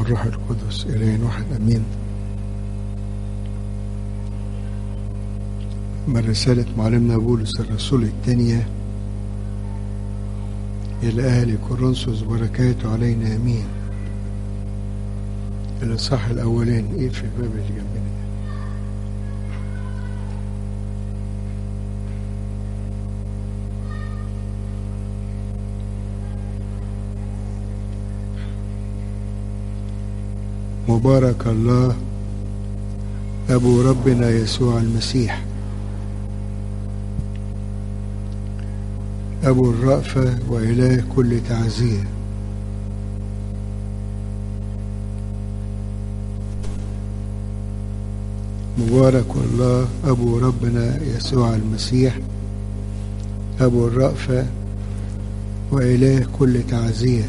والروح القدس إله واحد أمين من رسالة معلمنا بولس الرسول الثانية إلى أهل كورنثوس بركاته علينا أمين الإصحاح الأولاني إيه في الباب اللي جنبنا ده مبارك الله أبو ربنا يسوع المسيح أبو الرأفة وإله كل تعزية مبارك الله أبو ربنا يسوع المسيح أبو الرأفة وإله كل تعزية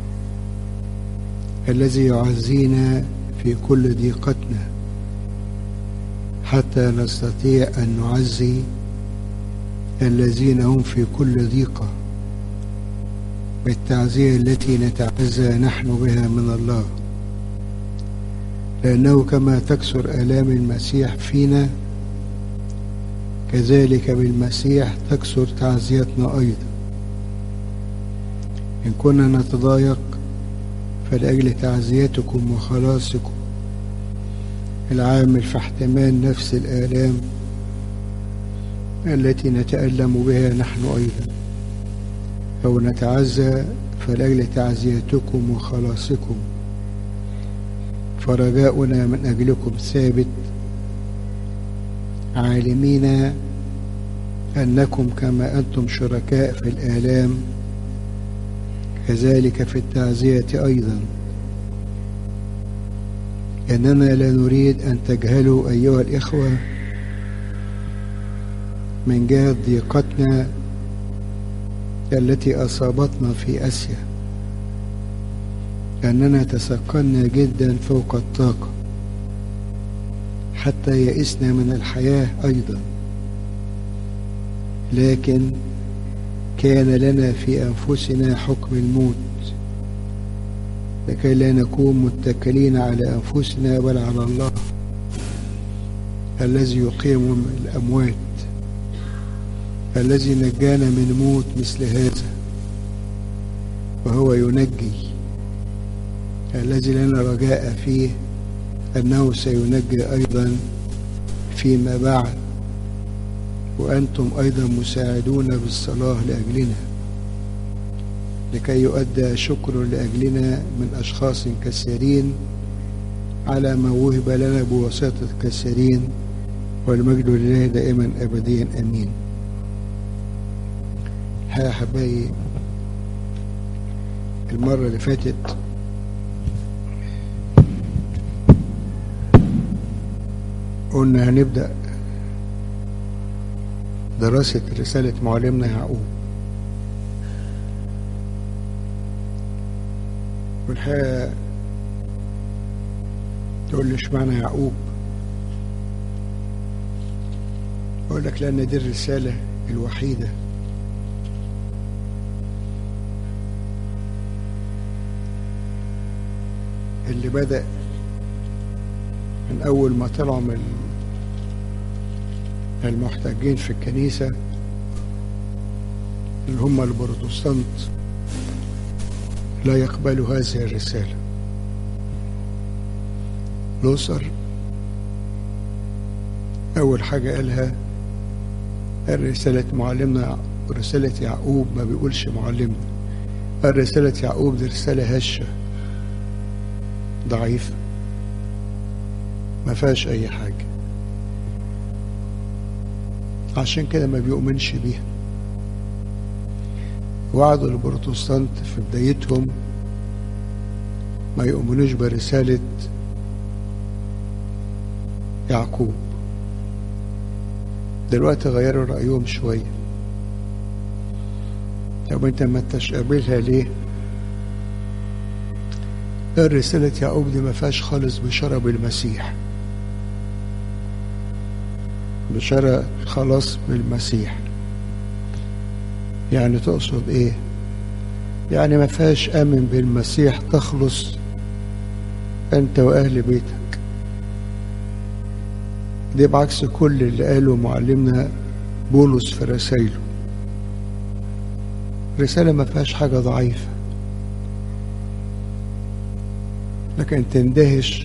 الذي يعزينا في كل ضيقتنا حتى نستطيع أن نعزي الذين هم في كل ضيقة بالتعزية التي نتعزى نحن بها من الله لأنه كما تكثر آلام المسيح فينا كذلك بالمسيح تكثر تعزيتنا أيضا إن كنا نتضايق فلأجل تعزيتكم وخلاصكم العامل في احتمال نفس الآلام التي نتألم بها نحن أيضا أو نتعزى فلأجل تعزيتكم وخلاصكم فرجاؤنا من أجلكم ثابت عالمين أنكم كما أنتم شركاء في الآلام كذلك في التعزية أيضا إننا لا نريد أن تجهلوا أيها الإخوة من جهة ضيقتنا التي أصابتنا في آسيا أننا تسكنا جدا فوق الطاقة حتى يئسنا من الحياة أيضا لكن كان لنا في أنفسنا حكم الموت لكي لا نكون متكلين على أنفسنا بل على الله الذي يقيم الأموات الذي نجانا من موت مثل هذا وهو ينجي الذي لنا رجاء فيه أنه سينجي أيضا فيما بعد وأنتم أيضا مساعدون بالصلاة لأجلنا لكي يؤدى شكر لأجلنا من أشخاص كثيرين على ما وهب لنا بواسطة كثيرين والمجد لله دائما أبديا أمين ها حبايبي المرة اللي فاتت قلنا هنبدأ دراسة رسالة معلمنا يعقوب والحقيقة تقول لي اشمعنى يعقوب أقول لك لأن دي الرسالة الوحيدة اللي بدأ من أول ما طلعوا من المحتاجين في الكنيسة اللي هم البروتستانت لا يقبلوا هذه الرسالة لوثر أول حاجة قالها الرسالة معلمنا رسالة يعقوب ما بيقولش معلمنا الرسالة يعقوب دي رسالة هشة ضعيفة ما فيهاش أي حاجة عشان كده ما بيؤمنش بيها وعدوا البروتستانت في بدايتهم ما يؤمنوش برسالة يعقوب دلوقتي غيروا رأيهم شوية طب انت ما انتش قابلها ليه الرسالة يعقوب دي ما فيهاش خالص بشارة بالمسيح بشارة خلاص بالمسيح يعني تقصد ايه يعني ما فيهاش امن بالمسيح تخلص أنت وأهل بيتك دي بعكس كل اللي قاله معلمنا بولس في رسائله رسالة ما فيهاش حاجة ضعيفة لكن تندهش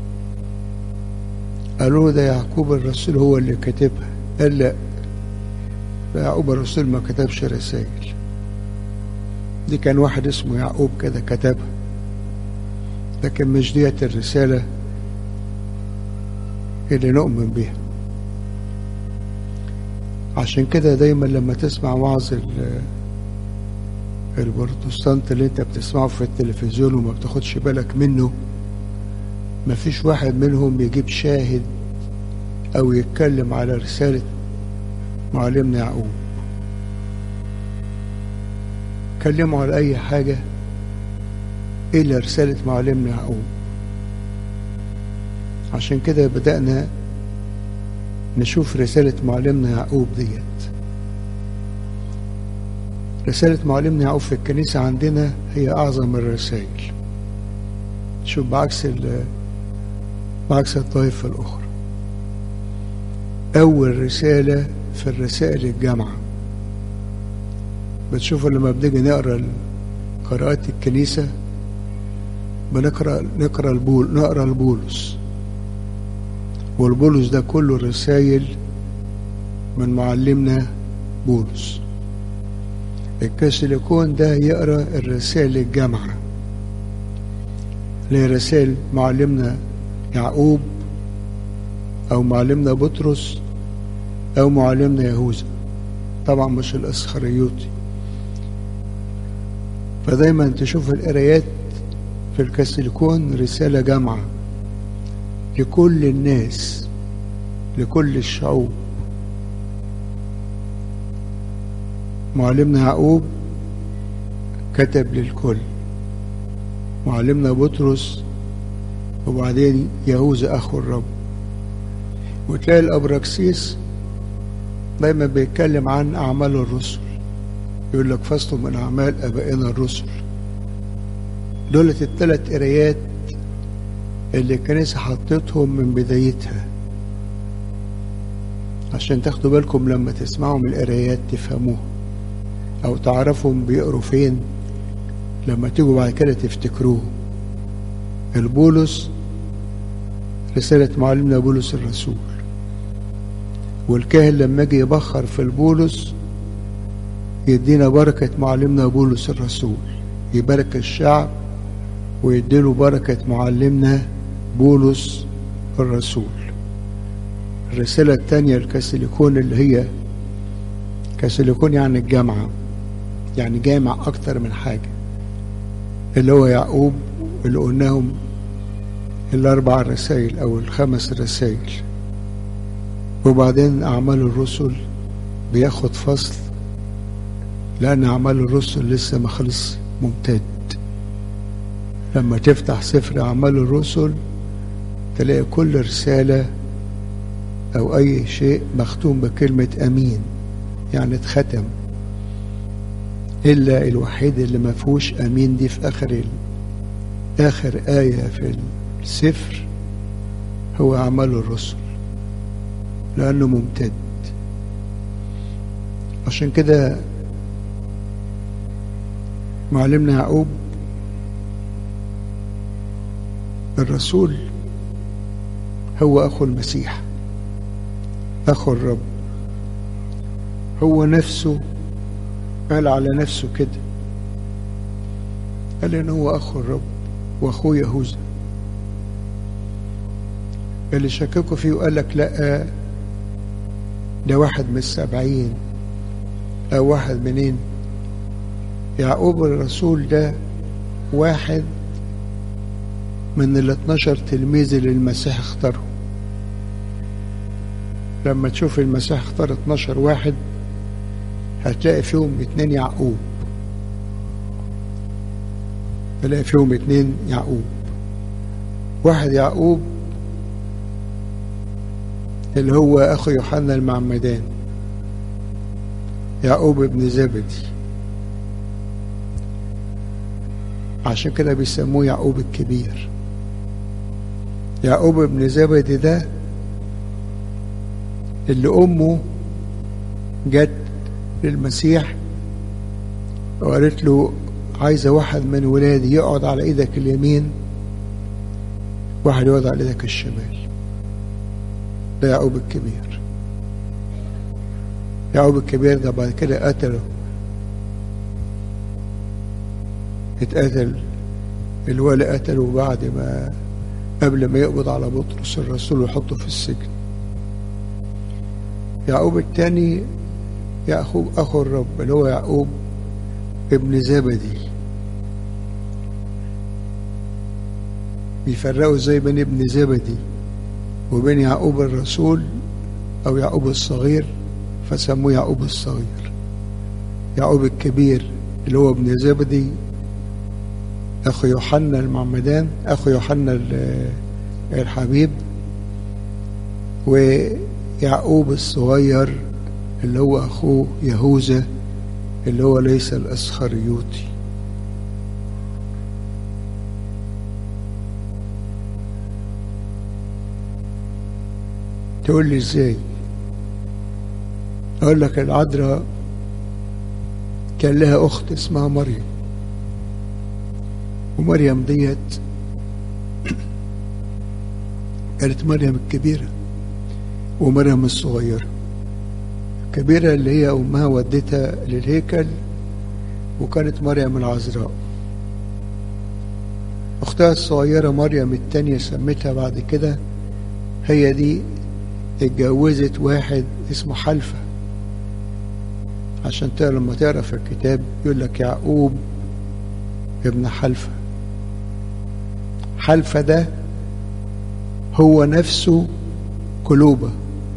قالوا ده يعقوب الرسول هو اللي كاتبها قال لا يعقوب الرسول ما كتبش رسائل دي كان واحد اسمه يعقوب كده كتبها لكن مش ديت الرسالة اللي نؤمن بيها عشان كده دايما لما تسمع وعظ البروتستانت اللي انت بتسمعه في التلفزيون وما بتاخدش بالك منه مفيش واحد منهم يجيب شاهد او يتكلم على رسالة معلمنا يعقوب كلموا على اي حاجة الا رسالة معلمنا يعقوب عشان كده بدأنا نشوف رسالة معلمنا يعقوب ديت رسالة معلمنا يعقوب في الكنيسة عندنا هي أعظم الرسائل شوف بعكس بعكس الطائفة الأخرى أول رسالة في الرسائل الجامعة بتشوفوا لما بنيجي نقرا قراءات الكنيسة بنقرا نقرا البول نقرا البولس والبولس ده كله رسائل من معلمنا بولس الكاثوليكون ده يقرا الرسائل الجامعة اللي هي رسائل معلمنا يعقوب أو معلمنا بطرس أو معلمنا يهوذا طبعا مش الأسخريوطي فدايما تشوف القرايات في الكاثوليكون رسالة جامعة لكل الناس لكل الشعوب معلمنا يعقوب كتب للكل معلمنا بطرس وبعدين يهوذا أخو الرب وتلاقي الأبراكسيس دايما بيتكلم عن أعمال الرسل يقول لك فصل من أعمال أبائنا الرسل دولت الثلاث قرايات اللي الكنيسة حطتهم من بدايتها عشان تاخدوا بالكم لما تسمعوا من القرايات تفهموها أو تعرفهم بيقروا فين لما تيجوا بعد كده تفتكروه البولس رسالة معلمنا بولس الرسول والكاهن لما يجي يبخر في البولس يدينا بركة معلمنا بولس الرسول يبارك الشعب ويديله بركة معلمنا بولس الرسول الرسالة الثانية الكاثوليكون اللي هي كاثوليكون يعني الجامعة يعني جامع أكتر من حاجة اللي هو يعقوب اللي قلناهم الأربع رسائل أو الخمس رسائل وبعدين أعمال الرسل بياخد فصل لأن أعمال الرسل لسه ما خلص ممتد لما تفتح سفر أعمال الرسل تلاقي كل رسالة أو أي شيء مختوم بكلمة أمين يعني اتختم إلا الوحيد اللي ما فيهوش أمين دي في آخر ال... آخر آية في السفر هو أعمال الرسل لأنه ممتد عشان كده معلمنا يعقوب الرسول هو أخو المسيح أخو الرب هو نفسه قال على نفسه كده قال إن هو أخو الرب وأخوه يهوذا اللي شككوا فيه وقال لك لا ده واحد من السبعين أو واحد منين يعقوب الرسول ده واحد من ال 12 تلميذ اللي المسيح اختارهم لما تشوف المسيح اختار 12 واحد هتلاقي فيهم اتنين يعقوب تلاقي فيهم اتنين يعقوب واحد يعقوب اللي هو اخو يوحنا المعمدان يعقوب ابن زبدي عشان كده بيسموه يعقوب الكبير يعقوب ابن زبدي ده اللي أمه جت للمسيح وقالت له عايزة واحد من ولادي يقعد على ايدك اليمين واحد يقعد على ايدك الشمال ده يعقوب الكبير يعقوب الكبير ده بعد كده قتله اتقتل الولي قتله بعد ما قبل ما يقبض على بطرس الرسول ويحطه في السجن يعقوب الثاني يعقوب اخو الرب اللي هو يعقوب ابن زبدي بيفرقوا ازاي بين ابن زبدي وبين يعقوب الرسول او يعقوب الصغير فسموه يعقوب الصغير يعقوب الكبير اللي هو ابن زبدي اخو يوحنا المعمدان اخو يوحنا الحبيب ويعقوب الصغير اللي هو اخوه يهوذا اللي هو ليس الاسخريوطي تقول لي ازاي اقول لك العذراء كان لها اخت اسمها مريم ومريم ديت كانت مريم الكبيرة ومريم الصغيرة الكبيرة اللي هي أمها ودتها للهيكل وكانت مريم العذراء أختها الصغيرة مريم التانية سمتها بعد كده هي دي اتجوزت واحد اسمه حلفة عشان تقرا لما تقرا في الكتاب يقول لك يعقوب ابن حلفة حلفة ده هو نفسه كلوبة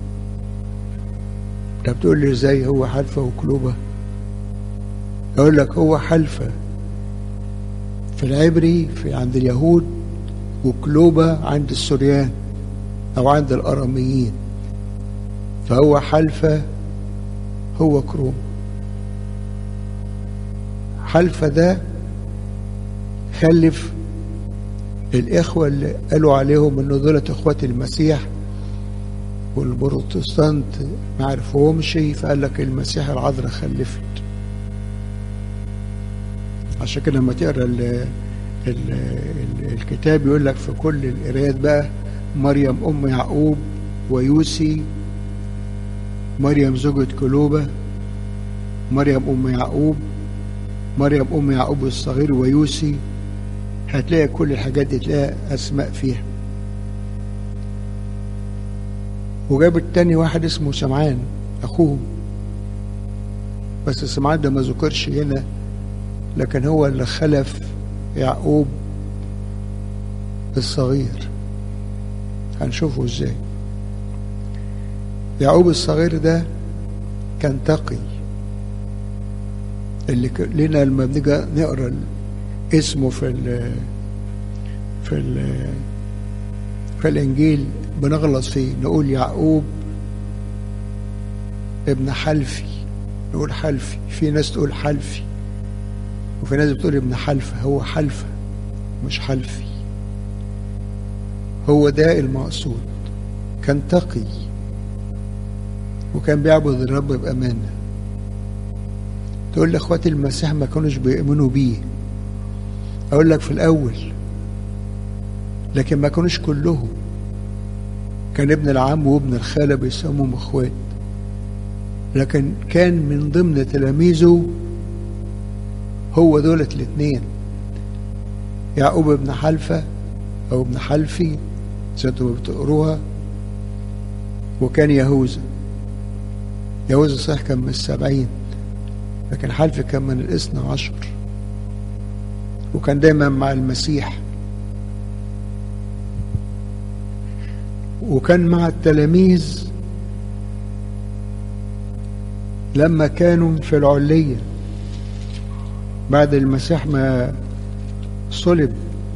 انت بتقول لي ازاي هو حلفة وكلوبة اقول لك هو حلفة في العبري في عند اليهود وكلوبة عند السوريان او عند الاراميين فهو حلفة هو كروم حلفة ده خلف الإخوة اللي قالوا عليهم إنه دولة إخوة المسيح والبروتستانت ما عرفوهمش فقال لك المسيح العذراء خلفت عشان كده لما تقرا ال ال ال الكتاب يقول لك في كل القرايات بقى مريم أم يعقوب ويوسي مريم زوجة كلوبة مريم أم يعقوب مريم أم يعقوب الصغير ويوسي هتلاقي كل الحاجات دي تلاقي أسماء فيها وجاب التاني واحد اسمه سمعان أخوه بس سمعان ده ما ذكرش هنا لكن هو اللي خلف يعقوب الصغير هنشوفه ازاي يعقوب الصغير ده كان تقي اللي لنا لما بنيجي نقرا اسمه في ال في ال في الانجيل بنغلط فيه نقول يعقوب ابن حلفي نقول حلفي في ناس تقول حلفي وفي ناس بتقول ابن حلفة هو حلفة مش حلفي هو ده المقصود كان تقي وكان بيعبد الرب بأمانة تقول لي اخواتي المسيح ما كانوش بيؤمنوا بيه اقول لك في الاول لكن ما كانوش كلهم كان ابن العم وابن الخالة بيسموهم اخوات لكن كان من ضمن تلاميذه هو دولت الاثنين يعقوب ابن حلفة او ابن حلفي زي انتم بتقروها وكان يهوذا يهوذا صحيح كان من السبعين لكن حلفي كان من الاثنى عشر وكان دايما مع المسيح وكان مع التلاميذ لما كانوا في العلية بعد المسيح ما صلب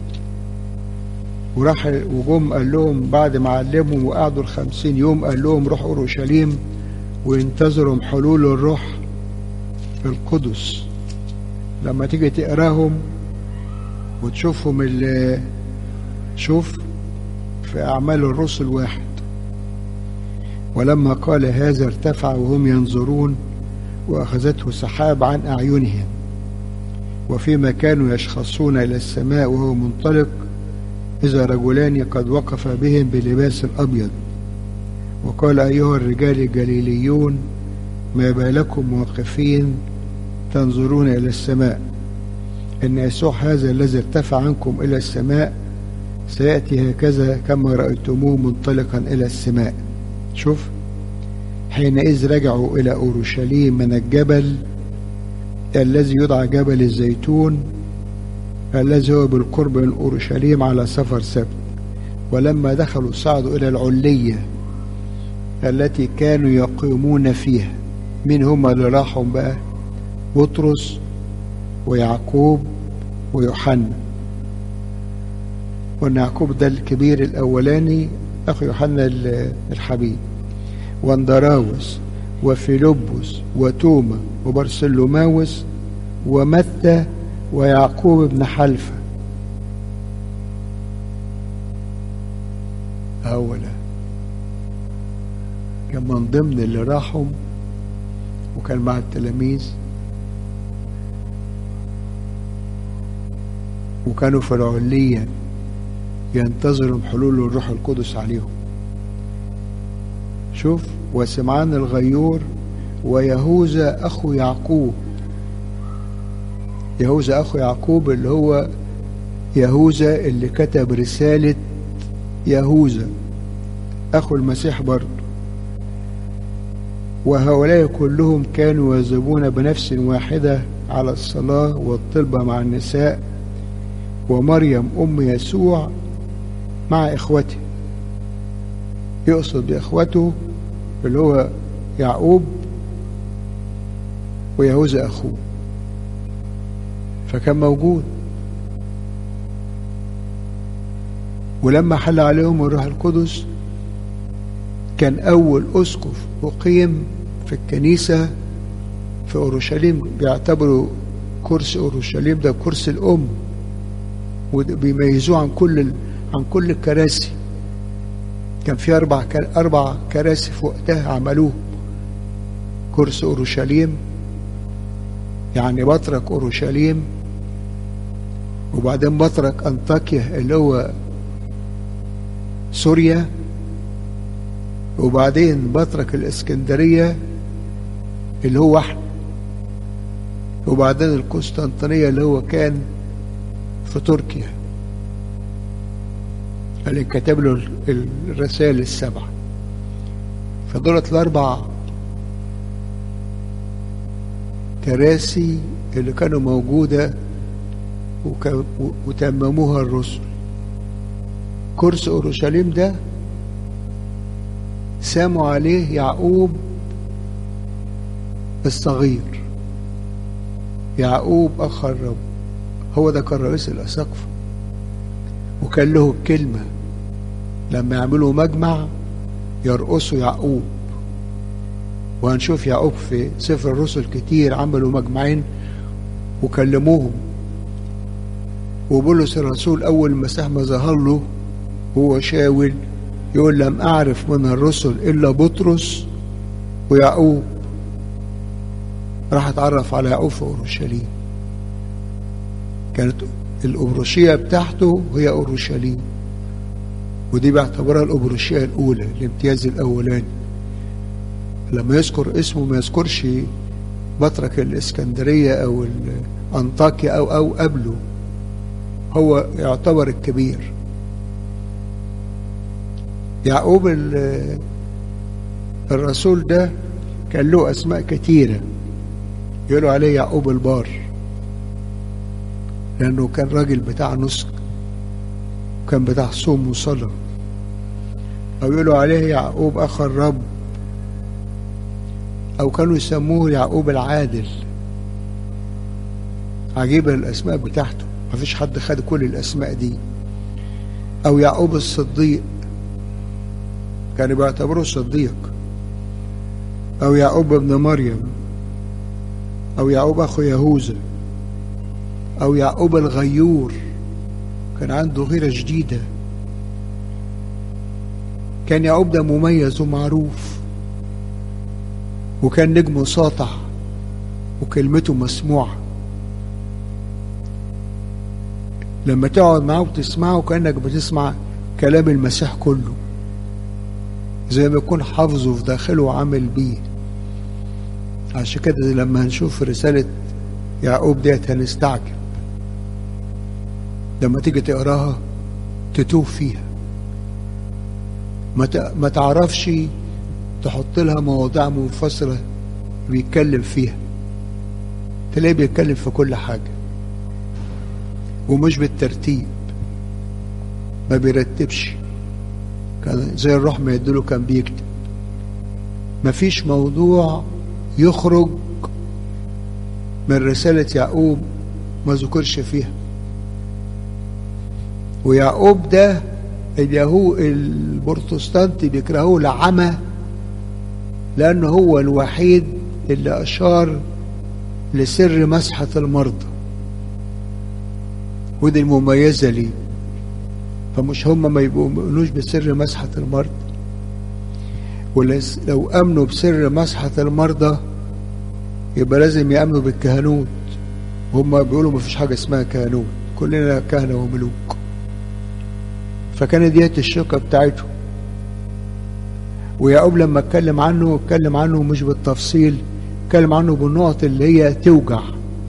وراح وجم قال لهم بعد ما علمهم وقعدوا الخمسين يوم قال لهم روحوا اورشليم وانتظروا حلول الروح القدس لما تيجي تقراهم وتشوفهم اللي شوف في في أعمال الرسل واحد ولما قال هذا ارتفع وهم ينظرون وأخذته سحاب عن أعينهم وفيما كانوا يشخصون إلى السماء وهو منطلق إذا رجلان قد وقف بهم بلباس أبيض وقال أيها الرجال الجليليون ما بالكم واقفين تنظرون إلى السماء إن يسوع هذا الذي ارتفع عنكم إلى السماء سيأتي هكذا كما رأيتموه منطلقا إلى السماء شوف حينئذ رجعوا إلى أورشليم من الجبل الذي يدعى جبل الزيتون الذي هو بالقرب من أورشليم على سفر سبت ولما دخلوا صعدوا إلى العلية التي كانوا يقيمون فيها مين هم اللي راحوا بقى بطرس ويعقوب ويوحنا وان يعقوب ده الكبير الاولاني اخو يوحنا الحبيب واندراوس وفيلبس وتوما وبرسلوماوس ومتى ويعقوب بن حلفة أولا كان من ضمن اللي راحوا وكان مع التلاميذ وكانوا في العلية ينتظروا حلول الروح القدس عليهم شوف وسمعان الغيور ويهوذا أخو يعقوب يهوذا أخو يعقوب اللي هو يهوذا اللي كتب رسالة يهوذا أخو المسيح برضه وهؤلاء كلهم كانوا يذهبون بنفس واحدة على الصلاة والطلبة مع النساء ومريم أم يسوع مع إخوته يقصد بإخوته اللي هو يعقوب ويهوذا أخوه فكان موجود ولما حل عليهم الروح القدس كان أول أسقف أقيم في الكنيسة في أورشليم بيعتبروا كرسي أورشليم ده كرسي الأم وبيميزوه عن كل عن كل الكراسي كان في أربع أربع كراسي في وقتها عملوه كرسي أورشليم يعني بطرك أورشليم وبعدين بطرك أنطاكيا اللي هو سوريا وبعدين بطرك الإسكندرية اللي هو احنا وبعدين القسطنطينية اللي هو كان في تركيا اللي كتب له الرسائل السبعة فدولت الأربع كراسي اللي كانوا موجودة وتمموها الرسل كرسي أورشليم ده ساموا عليه يعقوب الصغير يعقوب أخ الرب هو ده كان رئيس الأساقفة وكان له الكلمة لما يعملوا مجمع يرقصوا يعقوب وهنشوف يعقوب في سفر الرسل كتير عملوا مجمعين وكلموهم وبولس الرسول أول ما سهم ظهر له هو شاول يقول لم أعرف من الرسل إلا بطرس ويعقوب راح اتعرف على يعقوب في أورشليم كانت الأبروشية بتاعته هي أورشليم ودي باعتبارها الأبروشية الأولى الامتياز الأولاني لما يذكر اسمه ما يذكرش بطرك الإسكندرية أو أنطاكيا أو أو قبله هو يعتبر الكبير يعقوب الرسول ده كان له أسماء كتيرة يقولوا عليه يعقوب البار لأنه كان راجل بتاع نسك وكان بتاع صوم وصلاة أو يقولوا عليه يعقوب أخ الرب أو كانوا يسموه يعقوب العادل عجيبة الأسماء بتاعته مفيش حد خد كل الأسماء دي أو يعقوب الصديق كانوا بيعتبروه صديق أو يعقوب ابن مريم أو يعقوب أخو يهوذا أو يعقوب الغيور كان عنده غيرة جديدة كان يعقوب ده مميز ومعروف وكان نجمه ساطع وكلمته مسموعة لما تقعد معاه وتسمعه كأنك بتسمع كلام المسيح كله زي ما يكون حافظه في داخله وعامل بيه عشان كده لما هنشوف رسالة يعقوب ديت هنستعجب لما تيجي تقراها تتوه فيها ما ما تعرفش تحط لها مواضيع منفصلة بيتكلم فيها تلاقيه بيتكلم في كل حاجة ومش بالترتيب ما بيرتبش كان زي الروح ما يديله كان بيكتب مفيش موضوع يخرج من رسالة يعقوب ما ذكرش فيها ويعقوب ده اليهود البروتستانتي بيكرهوه لعمى لأنه هو الوحيد اللي أشار لسر مسحة المرضى ودي المميزة ليه فمش هم ما يؤمنوش بسر مسحة المرضى ولو أمنوا بسر مسحة المرضى يبقى لازم يأمنوا بالكهنوت هم بيقولوا ما فيش حاجة اسمها كهنوت كلنا كهنة وملوك فكانت ديت الشقة بتاعتهم ويعقوب لما اتكلم عنه اتكلم عنه مش بالتفصيل اتكلم عنه بالنقط اللي هي توجع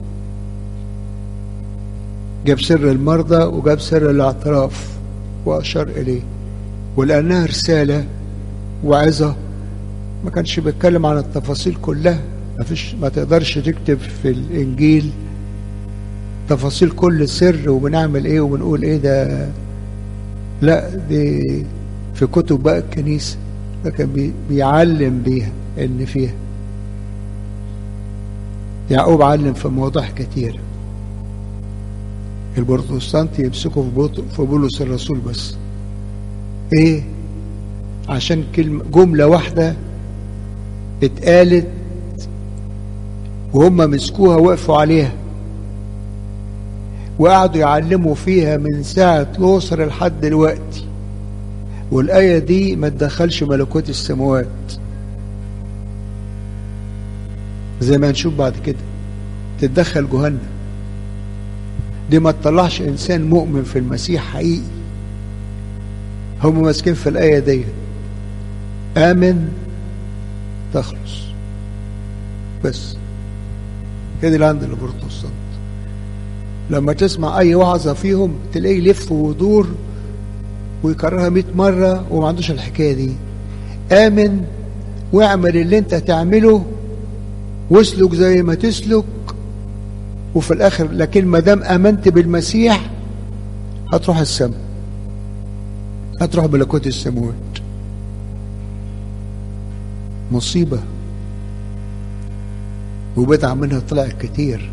جاب سر المرضى وجاب سر الاعتراف واشار اليه ولانها رساله وعظه ما كانش بيتكلم عن التفاصيل كلها ما فيش ما تقدرش تكتب في الانجيل تفاصيل كل سر وبنعمل ايه وبنقول ايه ده لا دي في كتب بقى الكنيسه فكان بيعلم بيها اللي فيها يعقوب علم في مواضيع كتير البروتستانت يمسكوا في بولس الرسول بس ايه عشان كلمة جملة واحدة اتقالت وهم مسكوها وقفوا عليها وقعدوا يعلموا فيها من ساعة لوصر لحد دلوقتي والآية دي ما تدخلش ملكوت السماوات زي ما هنشوف بعد كده تتدخل جهنم دي ما تطلعش إنسان مؤمن في المسيح حقيقي هم ماسكين في الآية دي آمن تخلص بس هي دي اللي عند البروتستانت لما تسمع أي وعظة فيهم تلاقيه يلف ويدور ويكررها 100 مرة وما عندوش الحكاية دي آمن واعمل اللي انت تعمله واسلك زي ما تسلك وفي الآخر لكن ما دام آمنت بالمسيح هتروح السماء هتروح ملكوت السماوات مصيبة وبدع منها طلع كتير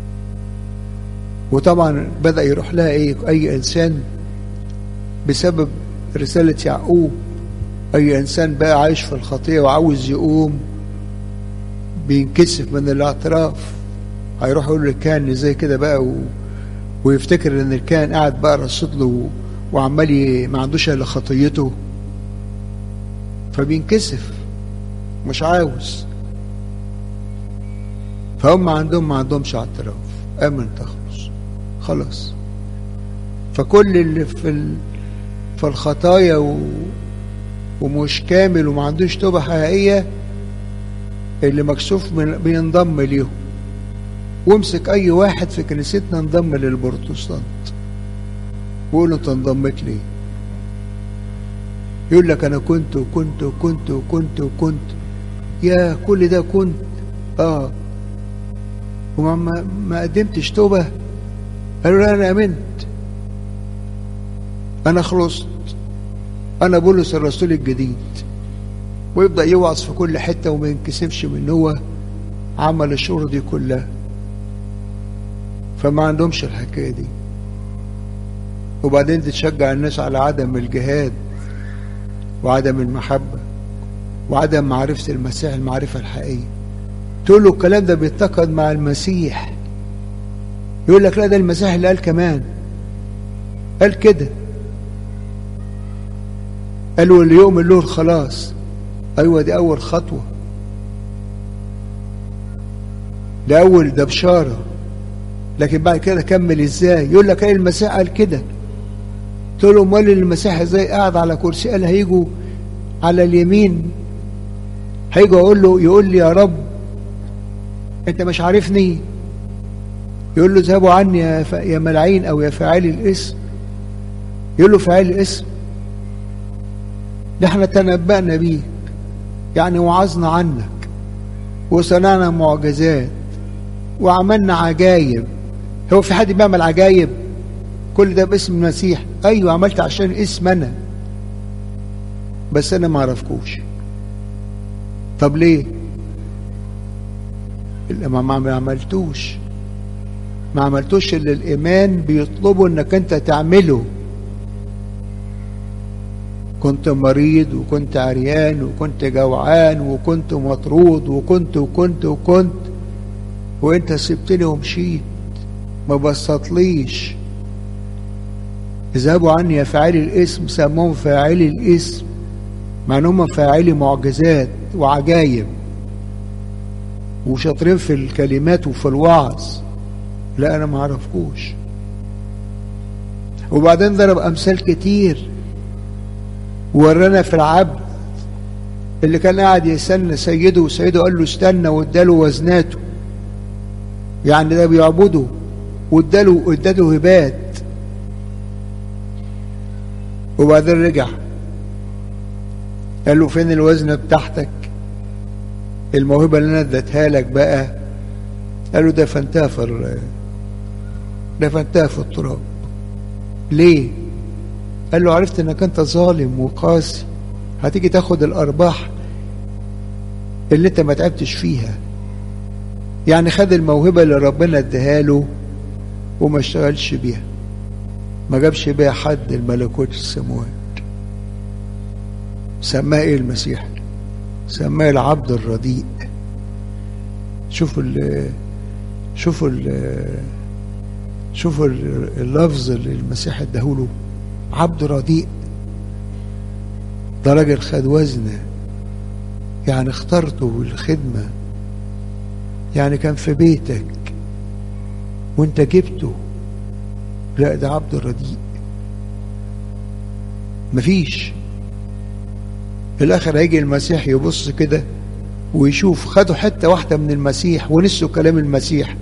وطبعا بدأ يروح لها ايه اي انسان بسبب رسالة يعقوب أي إنسان بقى عايش في الخطية وعاوز يقوم بينكسف من الاعتراف هيروح يقول للكاهن زي كده بقى و... ويفتكر ان الكاهن قاعد بقى رصد له وعمال ما عندوش الا خطيته فبينكسف مش عاوز فهم عندهم ما عندهمش اعتراف امن تخلص خلاص فكل اللي في ال... في الخطايا و... ومش كامل وما عندوش توبة حقيقية اللي مكسوف من بينضم ليهم وامسك اي واحد في كنيستنا انضم للبروتستانت وقول له انت انضميت ليه يقول لك انا كنت وكنت وكنت وكنت وكنت يا كل ده كنت اه وما ما قدمتش توبه قالوا انا امنت انا خلصت انا بولس الرسول الجديد ويبدا يوعظ في كل حته وما ينكسفش من هو عمل الشغل دي كلها فما عندهمش الحكايه دي وبعدين تشجع الناس على عدم الجهاد وعدم المحبه وعدم معرفه المسيح المعرفه الحقيقيه تقول له الكلام ده بيتناقض مع المسيح يقول لك لا ده المسيح اللي قال كمان قال كده قالوا اللي يؤمن له الخلاص ايوه دي اول خطوه ده اول ده بشاره لكن بعد كده كمل ازاي يقول لك ايه المسيح قال كده قلت له امال المسيح ازاي قاعد على كرسي قال هيجوا على اليمين هيجوا اقول له يقول لي يا رب انت مش عارفني يقول له اذهبوا عني يا, ف... يا ملعين او يا فاعلي الاسم يقول له فاعل الاسم ده احنا تنبأنا بيك يعني وعظنا عنك وصنعنا معجزات وعملنا عجايب هو في حد بيعمل عجايب كل ده باسم المسيح ايوه عملت عشان اسم انا بس انا ما اعرفكوش طب ليه ما ما عملتوش ما عملتوش اللي الايمان بيطلبه انك انت تعمله كنت مريض وكنت عريان وكنت جوعان وكنت مطرود وكنت وكنت وكنت وانت سبتني ومشيت ما بسطليش اذهبوا عني يا فاعلي الاسم سموهم فاعلي الاسم مع انهم فاعلي معجزات وعجايب وشاطرين في الكلمات وفي الوعظ لا انا ما اعرفكوش وبعدين ضرب امثال كتير ورانا في العبد اللي كان قاعد يستنى سيده وسيده قال له استنى واداله وزناته يعني ده بيعبده واداله اداله هبات وبعدين رجع قال له فين الوزنة بتاعتك الموهبة اللي انا اديتها لك بقى قال له دفنتها في دفنتها في التراب ليه قال له عرفت انك انت ظالم وقاسي هتيجي تاخد الارباح اللي انت ما تعبتش فيها يعني خد الموهبة اللي ربنا اداها له وما اشتغلش بيها ما جابش بيها حد الملكوت السماوات سماه ايه المسيح سماه العبد الرديء شوفوا ال شوفوا ال شوفوا اللفظ اللي المسيح اداهوله عبد رديء ده راجل خد وزنه يعني اخترته للخدمة يعني كان في بيتك وانت جبته لا ده عبد رديء مفيش في الاخر هيجي المسيح يبص كده ويشوف خدوا حتة واحدة من المسيح ونسوا كلام المسيح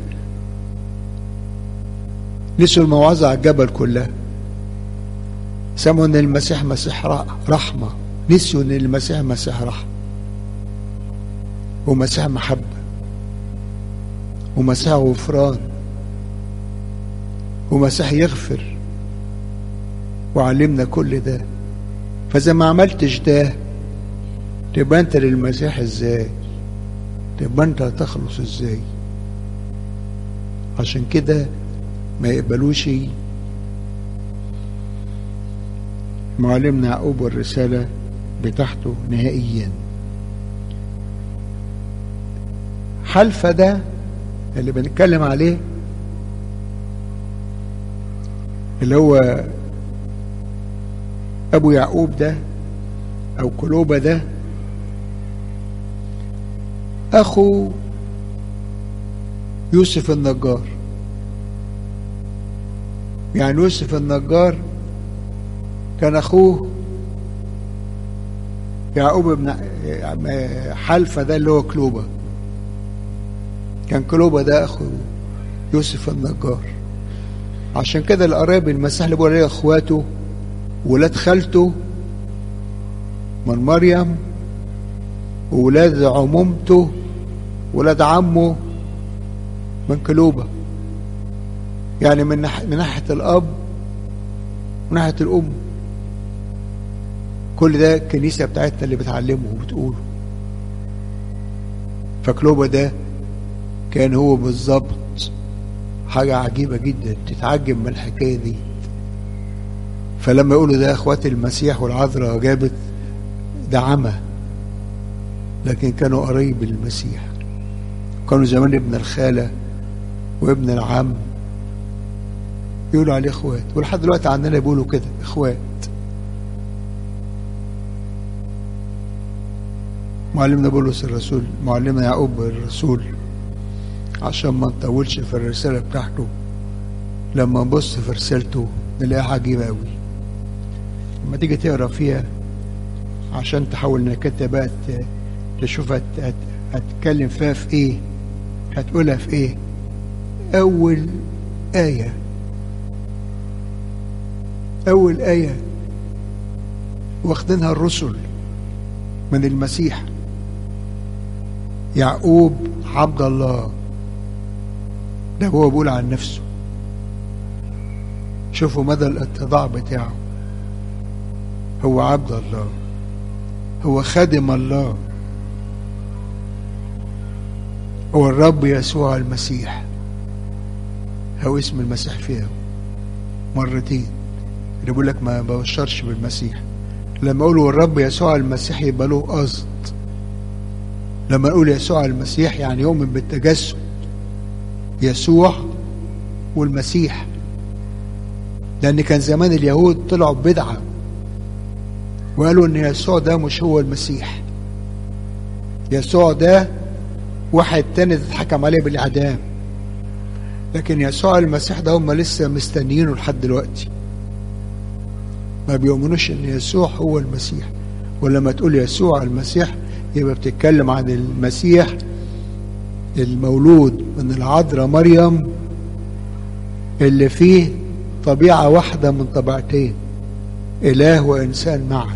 نسوا الموعظة على الجبل كلها سموا ان المسيح مسيح رحمة نسوا ان المسيح مسيح رحمة ومسيح محبة ومسيح غفران ومسيح يغفر وعلمنا كل ده فإذا ما عملتش ده تبقى أنت للمسيح إزاي تبقى أنت هتخلص إزاي عشان كده ما يقبلوش معلمنا يعقوب الرسالة بتاعته نهائيا حلفة ده اللي بنتكلم عليه اللي هو ابو يعقوب ده او كلوبة ده اخو يوسف النجار يعني يوسف النجار كان اخوه يعقوب بن حلفة ده اللي هو كلوبة كان كلوبة ده اخو يوسف النجار عشان كده القرايب المسيح اللي بيقول عليه اخواته ولاد خالته من مريم وولاد عمومته ولاد عمه من كلوبة يعني من ناحية من ناحية الأب من ناحية الأم كل ده الكنيسة بتاعتنا اللي بتعلمه وبتقوله فكلوبة ده كان هو بالظبط حاجة عجيبة جدا تتعجب من الحكاية دي فلما يقولوا ده اخوات المسيح والعذراء جابت ده عمى لكن كانوا قريب المسيح كانوا زمان ابن الخالة وابن العم يقولوا عليه اخوات ولحد دلوقتي عندنا بيقولوا كده اخوات معلمنا بولس الرسول معلمنا يعقوب الرسول عشان ما نطولش في الرسالة بتاعته لما نبص في رسالته نلاقيها عجيبة أوي لما تيجي تقرا فيها عشان تحاول انك انت بقى تشوف هت... هت... هتتكلم فيها في ايه هتقولها في ايه اول آية اول آية واخدينها الرسل من المسيح يعقوب عبد الله ده هو بيقول عن نفسه شوفوا مدى الاتضاع بتاعه هو عبد الله هو خادم الله هو الرب يسوع المسيح هو اسم المسيح فيها مرتين اللي بيقول لك ما ببشرش بالمسيح لما اقول الرب يسوع المسيح يبقى له قصد لما اقول يسوع المسيح يعني يؤمن بالتجسد يسوع والمسيح لان كان زمان اليهود طلعوا بدعه وقالوا ان يسوع ده مش هو المسيح يسوع ده واحد تاني اتحكم عليه بالاعدام لكن يسوع المسيح ده هم لسه مستنيينه لحد دلوقتي ما بيؤمنوش ان يسوع هو المسيح ولما تقول يسوع المسيح يبقى بتتكلم عن المسيح المولود من العذراء مريم اللي فيه طبيعة واحدة من طبيعتين إله وإنسان معا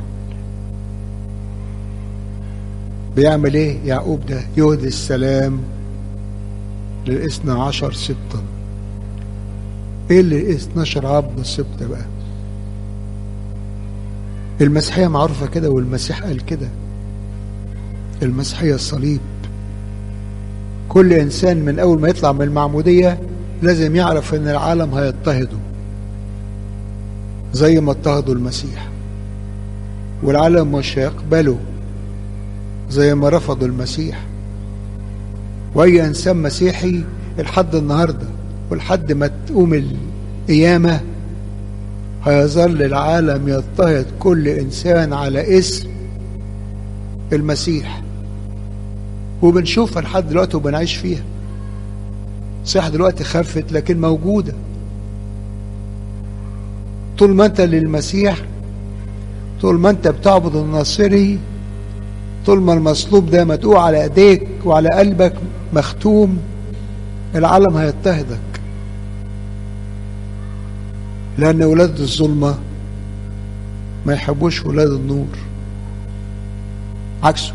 بيعمل إيه يعقوب ده يهدي السلام للاثنى عشر سبطا إيه اللي 12 عبد السبت بقى المسيحية معروفة كده والمسيح قال كده المسيحية الصليب كل إنسان من أول ما يطلع من المعمودية لازم يعرف إن العالم هيضطهده زي ما اضطهدوا المسيح والعالم مش هيقبله زي ما رفضوا المسيح واي انسان مسيحي لحد النهارده ولحد ما تقوم القيامه هيظل العالم يضطهد كل انسان على اسم المسيح وبنشوفها لحد دلوقتي وبنعيش فيها صح دلوقتي خفت لكن موجوده طول ما انت للمسيح طول ما انت بتعبد الناصري طول ما المصلوب ده مدقوع على ايديك وعلى قلبك مختوم العالم هيضطهدك لان ولاد الظلمه ما يحبوش ولاد النور عكسه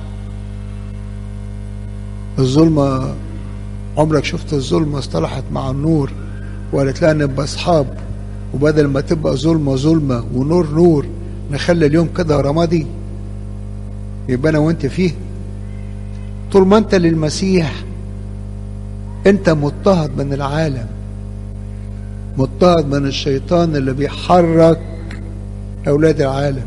الظلمه عمرك شفت الظلمه اصطلحت مع النور وقالت لها نبقى اصحاب وبدل ما تبقى ظلمة ظلمة ونور نور نخلي اليوم كده رمادي يبقى أنا وأنت فيه طول ما أنت للمسيح أنت مضطهد من العالم مضطهد من الشيطان اللي بيحرك أولاد العالم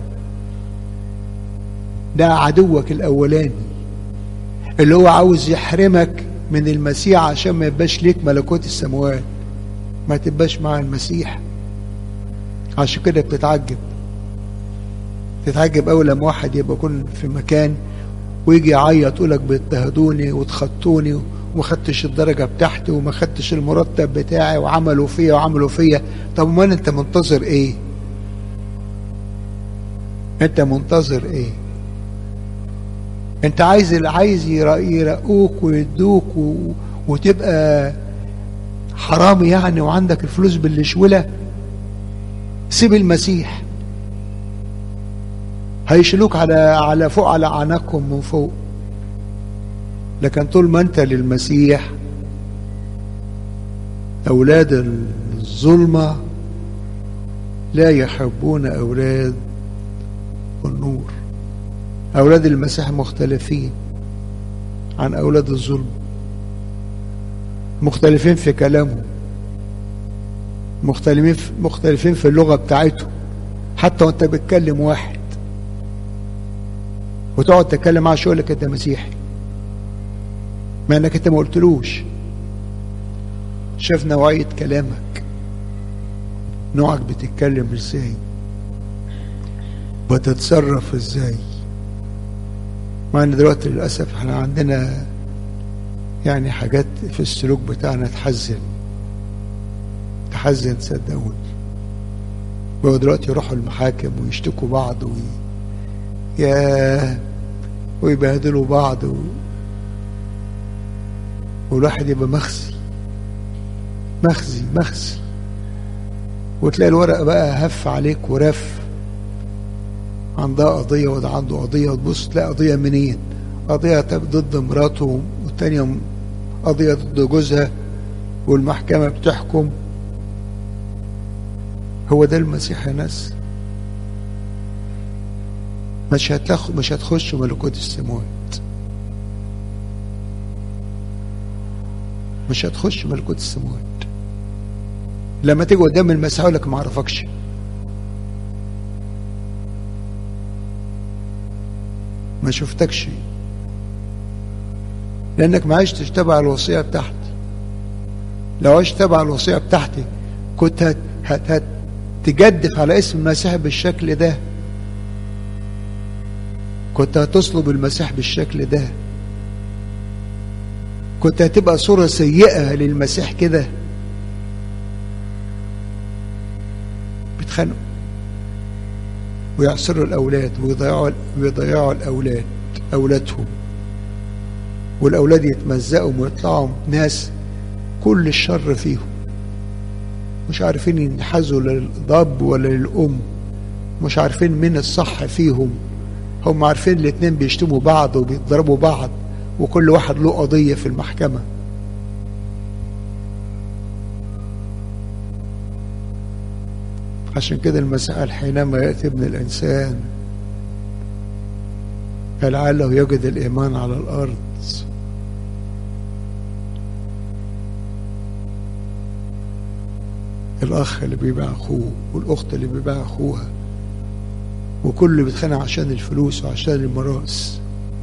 ده عدوك الأولاني اللي هو عاوز يحرمك من المسيح عشان ما يبقاش ليك ملكوت السماوات ما تبقاش مع المسيح عشان كده بتتعجب تتعجب أول لما واحد يبقى يكون في مكان ويجي يعيط يقول لك بيضطهدوني وتخطوني وما خدتش الدرجة بتاعتي وما خدتش المرتب بتاعي وعملوا فيا وعملوا فيا طب امال انت منتظر ايه؟ انت منتظر ايه؟ انت عايز عايز يرقوك ويدوك و... وتبقى حرامي يعني وعندك الفلوس بالشوله سيب المسيح هيشيلوك على على فوق على عناقهم من فوق لكن طول ما انت للمسيح اولاد الظلمه لا يحبون اولاد النور اولاد المسيح مختلفين عن اولاد الظلم مختلفين في كلامهم مختلفين في مختلفين في اللغه بتاعتهم حتى وانت بتكلم واحد وتقعد تتكلم معاه شو لك انت مسيحي مع انك انت ما قلتلوش شاف نوعيه كلامك نوعك بتتكلم ازاي بتتصرف ازاي مع ان دلوقتي للاسف احنا عندنا يعني حاجات في السلوك بتاعنا تحزن تحزن صدقوني بقوا دلوقتي يروحوا المحاكم ويشتكوا بعض وي... يا ويبهدلوا بعض و... والواحد يبقى مخزي مخزي مخزي وتلاقي الورق بقى هف عليك ورف عندها قضية وده عنده قضية وتبص تلاقي قضية منين قضية ضد مراته والتانية قضية ضد جوزها والمحكمة بتحكم هو ده المسيح يا ناس مش هتخ... مش هتخش ملكوت السماوات مش هتخش ملكوت السماوات لما تيجي قدام المسيح يقول لك ما اعرفكش ما شفتكش لانك ما عشتش تبع الوصيه بتاعتي لو عشت تبع الوصيه بتاعتي كنت هت... هت... هتجدف على اسم المسيح بالشكل ده كنت هتصلب المسيح بالشكل ده كنت هتبقى صورة سيئة للمسيح كده بيتخانقوا ويعصروا الأولاد ويضيعوا ويضيعوا الأولاد أولادهم والأولاد يتمزقوا ويطلعوا ناس كل الشر فيهم مش عارفين ينحازوا للأب ولا للأم مش عارفين مين الصح فيهم هم عارفين الاتنين بيشتموا بعض وبيضربوا بعض وكل واحد له قضية في المحكمة عشان كده المسيح قال حينما يأتي ابن الإنسان لعله يجد الإيمان على الأرض الأخ اللي بيبيع أخوه والأخت اللي بيبيع أخوها وكل اللي بيتخانق عشان الفلوس وعشان الميراث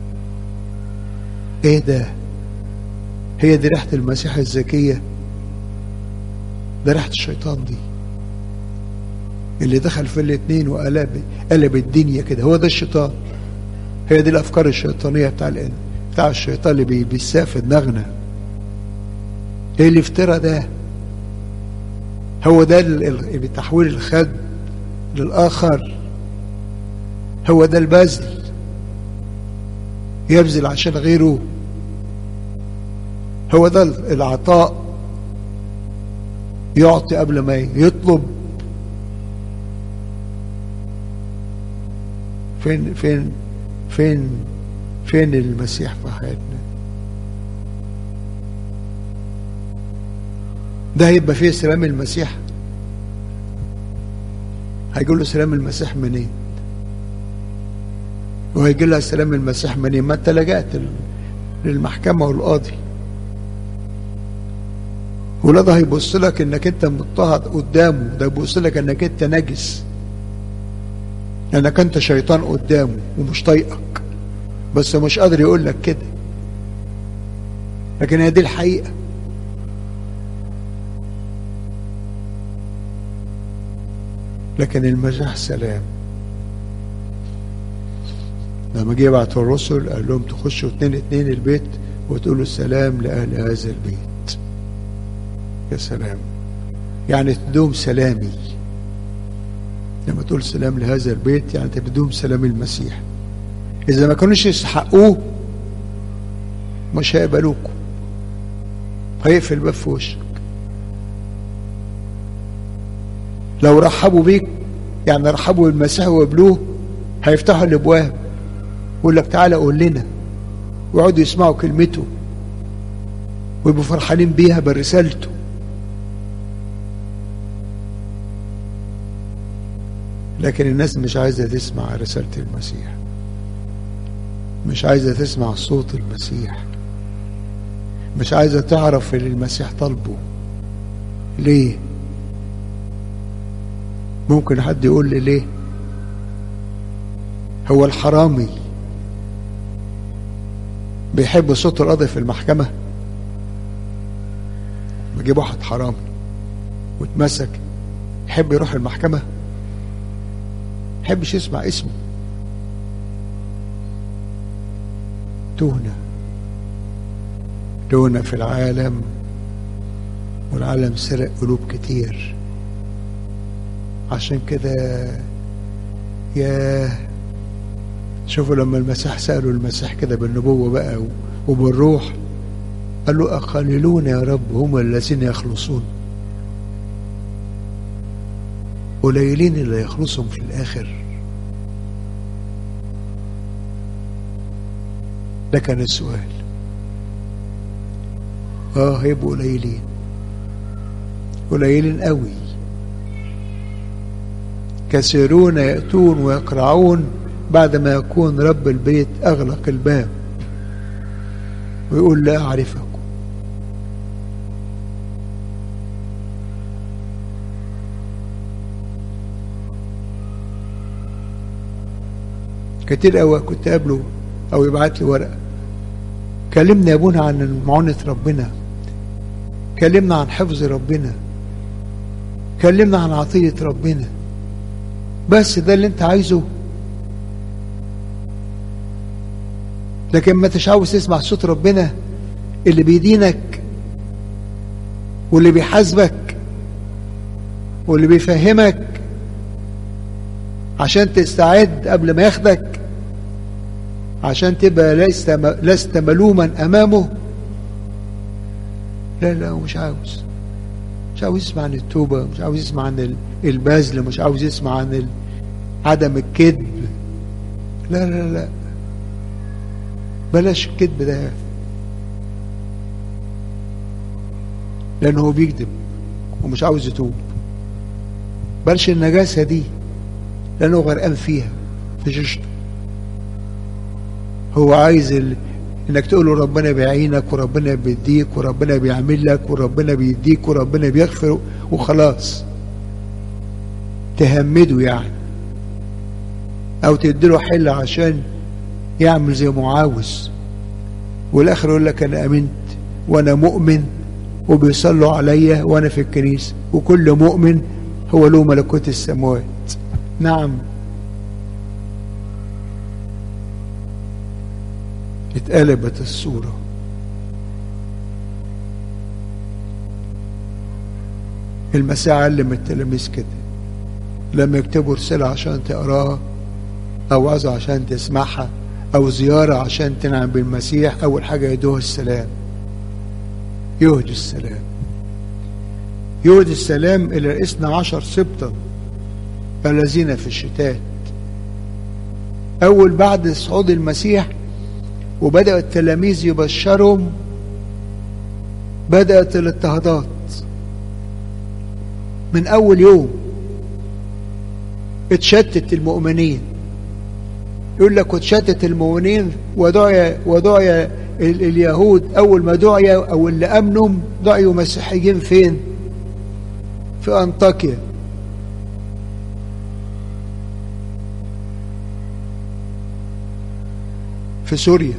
ايه ده هي دي ريحة المسيح الذكية ده ريحة الشيطان دي اللي دخل في الاتنين وقلب قلب الدنيا كده هو ده الشيطان هي دي الافكار الشيطانيه بتاع الان بتاع الشيطان اللي بي- بيساء في دماغنا ايه الافتراء ده هو ده ال- ال- تحويل الخد للاخر هو ده البذل يبذل عشان غيره هو ده العطاء يعطي قبل ما يطلب فين فين فين فين المسيح في حياتنا ده هيبقى فيه سلام المسيح هيقول له سلام المسيح منين وهيجي لها سلام المسيح منين ما انت لجأت ال- للمحكمة والقاضي ولا ده هيبص لك انك انت مضطهد قدامه ده يبص لك انك انت نجس لانك انت شيطان قدامه ومش طايقك بس مش قادر يقول لك كده لكن هي دي الحقيقه لكن المسيح سلام لما جه يبعت الرسل قال لهم تخشوا اتنين اتنين البيت وتقولوا السلام لأهل هذا البيت يا سلام يعني تدوم سلامي لما تقول سلام لهذا البيت يعني تبدوم سلام المسيح إذا ما كانوش يستحقوه مش هيقبلوكم هيقفل الباب في وشك لو رحبوا بيك يعني رحبوا بالمسيح وقبلوه هيفتحوا الابواب ويقول لك تعالى قول لنا ويقعدوا يسمعوا كلمته ويبقوا فرحانين بيها برسالته لكن الناس مش عايزة تسمع رسالة المسيح مش عايزة تسمع صوت المسيح مش عايزة تعرف اللي المسيح طالبه ليه ممكن حد يقول لي ليه هو الحرامي بيحب صوت القاضي في المحكمة بجيب واحد حرامي واتمسك يحب يروح المحكمة يحبش يسمع اسمه تونا تونا في العالم والعالم سرق قلوب كتير عشان كده يا شوفوا لما المسيح سألوا المسيح كده بالنبوة بقى وبالروح قال له أقللون يا رب هم الذين يخلصون قليلين اللي يخلصهم في الآخر ده كان السؤال اه هيبقوا قليلين قليلين قوي كثيرون يأتون ويقرعون بعد ما يكون رب البيت أغلق الباب ويقول لا أعرفكم كتير قوي كنت قابله أو يبعت لي ورقة كلمنا يا ابونا عن معونة ربنا كلمنا عن حفظ ربنا كلمنا عن عطية ربنا بس ده اللي انت عايزه لكن ما انتش عاوز تسمع صوت ربنا اللي بيدينك واللي بيحاسبك واللي بيفهمك عشان تستعد قبل ما ياخدك عشان تبقى لست لست ملوما امامه لا لا مش عاوز مش عاوز يسمع عن التوبه مش عاوز يسمع عن البذل مش عاوز يسمع عن عدم الكذب لا لا لا بلاش الكذب ده لانه هو بيكذب ومش عاوز يتوب بلاش النجاسه دي لانه غرقان فيها في ششته هو عايز ال... انك تقول له ربنا بيعينك وربنا بيديك وربنا بيعمل لك وربنا بيديك وربنا بيغفر وخلاص تهمده يعني او تديله حل عشان يعمل زي ما عاوز والاخر يقول لك انا امنت وانا مؤمن وبيصلوا عليا وانا في الكنيسه وكل مؤمن هو له ملكوت السماوات نعم اتقلبت الصورة المسيح علم التلاميذ كده لما يكتبوا رسالة عشان تقراها أو وعظة عشان تسمعها أو زيارة عشان تنعم بالمسيح أول حاجة يدوه السلام يهدي السلام يهدي السلام إلى الاثنى عشر سبطا الذين في الشتات أول بعد صعود المسيح وبدأ التلاميذ يبشرهم بدأت الاضطهادات من أول يوم اتشتت المؤمنين يقول لك اتشتت المؤمنين ودعي ودعي اليهود أول ما دعي أو اللي أمنوا دعيوا مسيحيين فين؟ في أنطاكيا في سوريا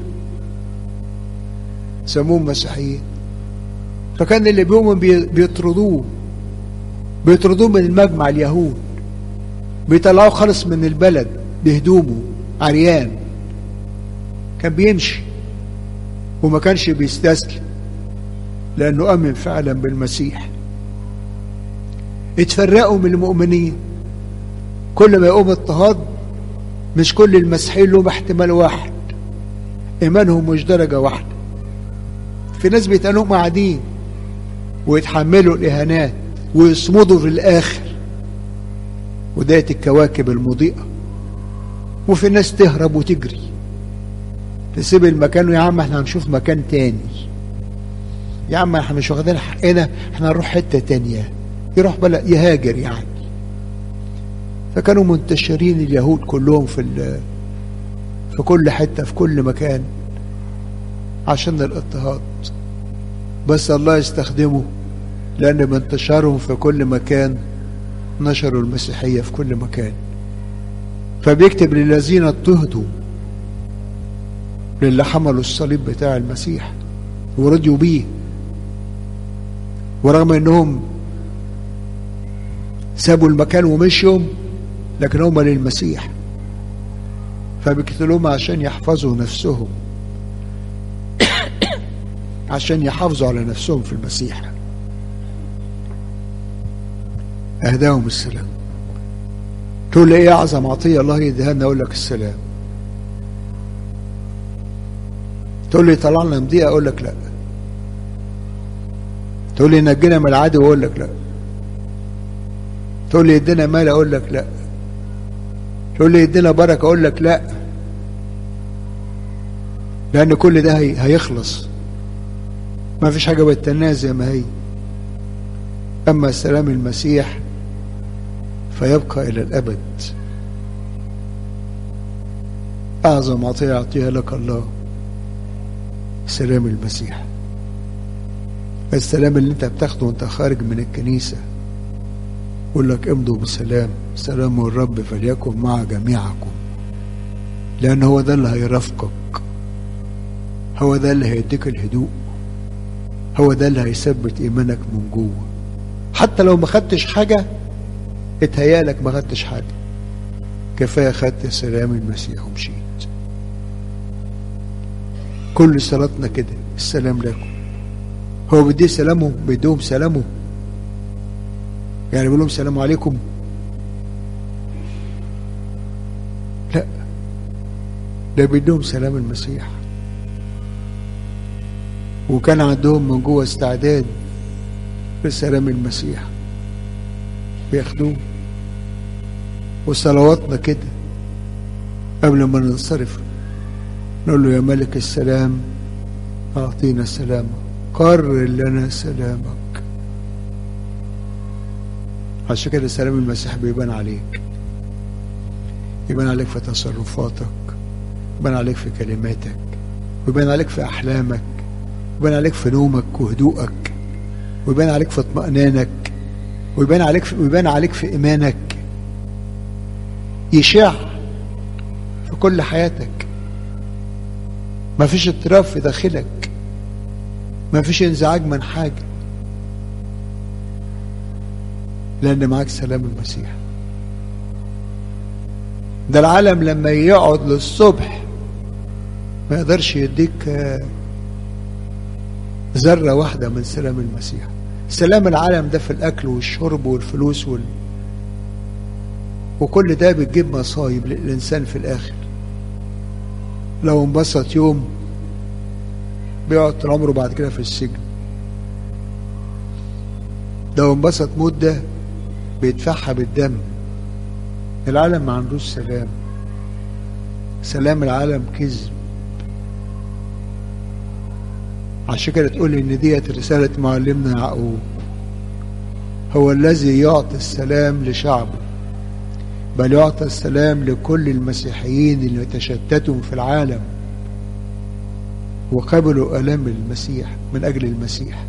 سموهم مسيحيين فكان اللي بيؤمن بيطردوه بيطردوه من المجمع اليهود بيطلعوه خالص من البلد بهدومه عريان كان بيمشي وما كانش بيستسلم لأنه أمن فعلا بالمسيح اتفرقوا من المؤمنين كل ما يقوم اضطهاد مش كل المسيحيين لهم احتمال واحد ايمانهم مش درجه واحده في ناس بيتقالهم قاعدين ويتحملوا الاهانات ويصمدوا في الاخر ودايه الكواكب المضيئه وفي ناس تهرب وتجري تسيب المكان يا عم احنا هنشوف مكان تاني يا عم احنا مش واخدين حقنا احنا هنروح حته تانيه يروح بلا يهاجر يعني فكانوا منتشرين اليهود كلهم في في كل حتة في كل مكان عشان الاضطهاد بس الله يستخدمه لأن بانتشارهم في كل مكان نشروا المسيحية في كل مكان فبيكتب للذين اضطهدوا للي حملوا الصليب بتاع المسيح ورضيوا بيه ورغم انهم سابوا المكان ومشيوا لكن هم للمسيح فبيكتب لهم عشان يحفظوا نفسهم عشان يحافظوا على نفسهم في المسيح اهداهم السلام تقول لي ايه اعظم عطيه الله يديها لنا اقول لك السلام تقول لي طلعنا من ضيقه اقول لك لا تقول لي نجينا من العدو اقول لك لا تقول لي ادينا مال اقول لك لا تقول لي ادينا بركه اقول لك لا لان كل ده هي هيخلص ما فيش حاجه بتناها زي ما هي اما سلام المسيح فيبقى الى الابد اعظم عطيه يعطيها لك الله سلام المسيح السلام اللي انت بتاخده وانت خارج من الكنيسه يقول لك امضوا بسلام سلام الرب فليكن مع جميعكم لان هو ده اللي هيرافقك هو ده اللي هيديك الهدوء هو ده اللي هيثبت ايمانك من جوه حتى لو ما خدتش حاجه اتهيالك ما خدتش حاجه كفايه خدت سلام المسيح ومشيت كل صلاتنا كده السلام لكم هو بيديه سلامه بيديهم سلامه يعني بيقول لهم سلام عليكم لا ده بيديهم سلام المسيح وكان عندهم من جوه استعداد لسلام المسيح بياخدوه وصلواتنا كده قبل ما ننصرف نقول له يا ملك السلام أعطينا سلامك قرر لنا سلامك عشان كده سلام المسيح بيبان عليك يبان عليك في تصرفاتك يبان عليك في كلماتك ويبان عليك في أحلامك ويبان عليك في نومك وهدوءك ويبان عليك في اطمئنانك ويبان عليك في ويبان عليك في إيمانك يشع في كل حياتك ما فيش اضطراب في داخلك ما فيش انزعاج من حاجة لأن معاك سلام المسيح ده العالم لما يقعد للصبح ما يقدرش يديك ذرة واحدة من سلام المسيح سلام العالم ده في الأكل والشرب والفلوس وال... وكل ده بتجيب مصايب للإنسان في الآخر لو انبسط يوم بيقعد طول عمره بعد كده في السجن لو انبسط مدة بيدفعها بالدم العالم ما عندوش سلام سلام العالم كذب عشان كده تقول ان ديت رسالة معلمنا يعقوب هو الذي يعطي السلام لشعبه بل يعطى السلام لكل المسيحيين اللي تشتتوا في العالم وقبلوا ألم المسيح من أجل المسيح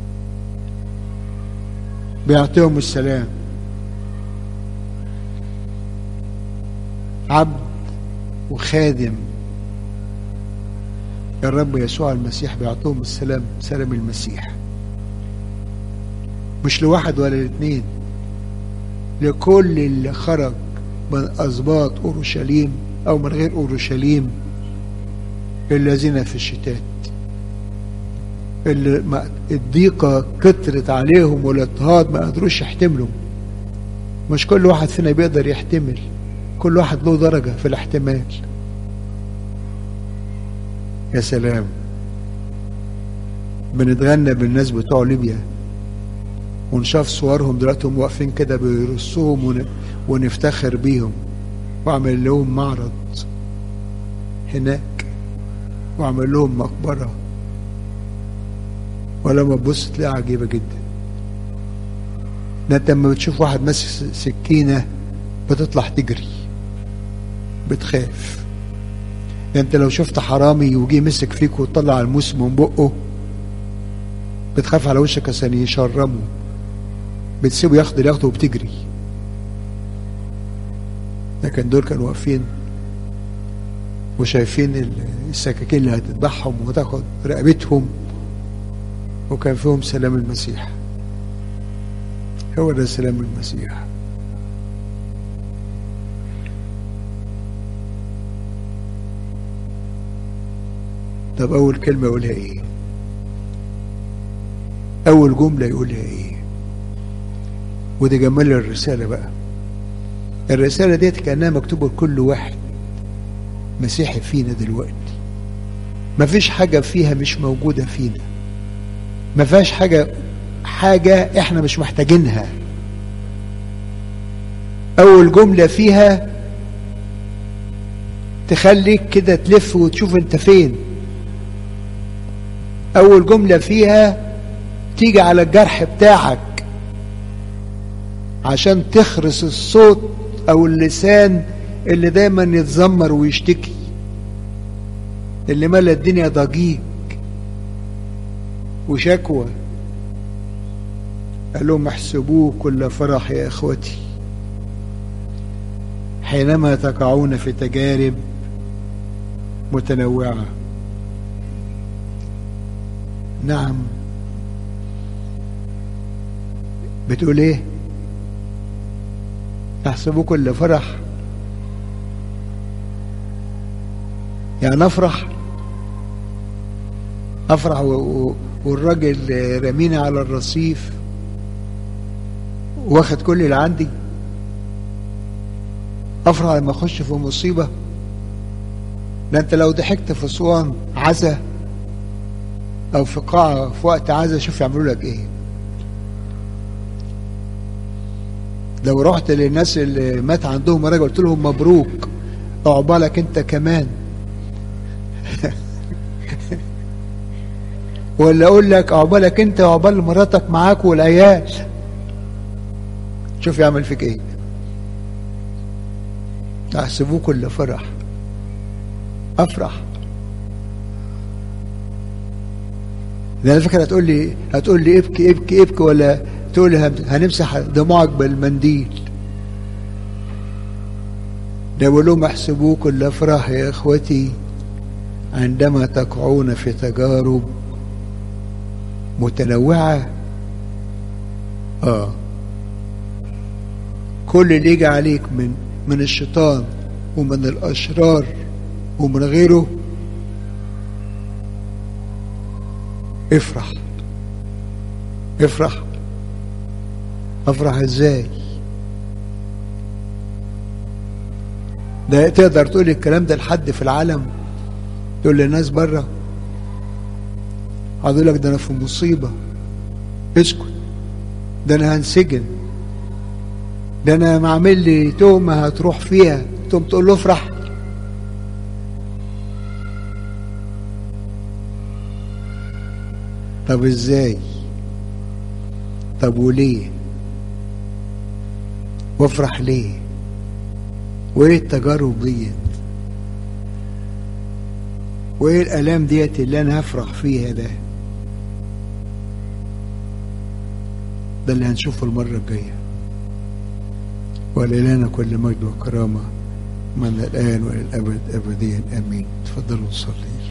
بيعطيهم السلام عبد وخادم الرب يسوع المسيح بيعطيهم السلام سلام المسيح مش لواحد ولا الاثنين لكل اللي خرج من أسباط أورشليم أو من غير أورشليم الذين في الشتات اللي الضيقة كترت عليهم والاضطهاد ما قدروش يحتملوا مش كل واحد فينا بيقدر يحتمل كل واحد له درجة في الاحتمال يا سلام بنتغنى بالناس بتوع ليبيا ونشاف صورهم دلوقتي هم واقفين كده بيرصوهم ون... ونفتخر بيهم واعمل لهم معرض هناك واعمل لهم مقبرة ولما تبص تلاقيها عجيبة جدا ده انت لما بتشوف واحد ماسك سكينة بتطلع تجري بتخاف ده انت لو شفت حرامي وجي مسك فيك وطلع الموس من بقه بتخاف على وشك عشان يشرمه بتسيبه ياخد اللي ياخده وبتجري لكن دول كانوا واقفين وشايفين السكاكين اللي هتذبحهم وتاخد رقبتهم وكان فيهم سلام المسيح هو ده سلام المسيح طب أول كلمة أقولها إيه؟ اول جمله يقولها ايه وده جمال الرساله بقى الرساله ديت كانها مكتوبه لكل واحد مسيحي فينا دلوقتي مفيش حاجه فيها مش موجوده فينا ما فيهاش حاجه حاجه احنا مش محتاجينها اول جمله فيها تخليك كده تلف وتشوف انت فين اول جمله فيها تيجي على الجرح بتاعك عشان تخرس الصوت او اللسان اللي دايما يتذمر ويشتكي اللي ملا الدنيا ضجيج وشكوى قال لهم احسبوه كل فرح يا اخوتي حينما تقعون في تجارب متنوعه نعم بتقول ايه تحسبوا كل فرح يعني افرح افرح و... و... والراجل رميني على الرصيف واخد كل اللي عندي افرح لما اخش في مصيبه ده انت لو ضحكت في اسوان عزا او في قاعه في وقت عزا شوف يعملوا لك ايه لو رحت للناس اللي مات عندهم راجل قلت لهم مبروك عقبالك انت كمان ولا اقول لك عقبالك انت وعقبال مراتك معاك والعيال شوف يعمل فيك ايه تحسبوه كل فرح افرح ده على فكره هتقول لي هتقول لي ابكي ابكي ابكي ولا تقول لي هنمسح دموعك بالمنديل ده بيقول لهم احسبوه كل افراح يا اخوتي عندما تقعون في تجارب متنوعه اه كل اللي يجي عليك من من الشيطان ومن الاشرار ومن غيره افرح افرح افرح ازاي ده تقدر تقول الكلام ده لحد في العالم تقول للناس بره هقول لك ده انا في مصيبه اسكت ده انا هنسجن ده انا معمل لي تهمه هتروح فيها تقوم تقول له افرح طب ازاي طب وليه وافرح ليه وايه التجارب ديت وايه الالام ديت اللي انا هفرح فيها ده ده اللي هنشوفه المره الجايه ولنا كل مجد وكرامه من الان والى الابد ابديا امين تفضلوا نصلي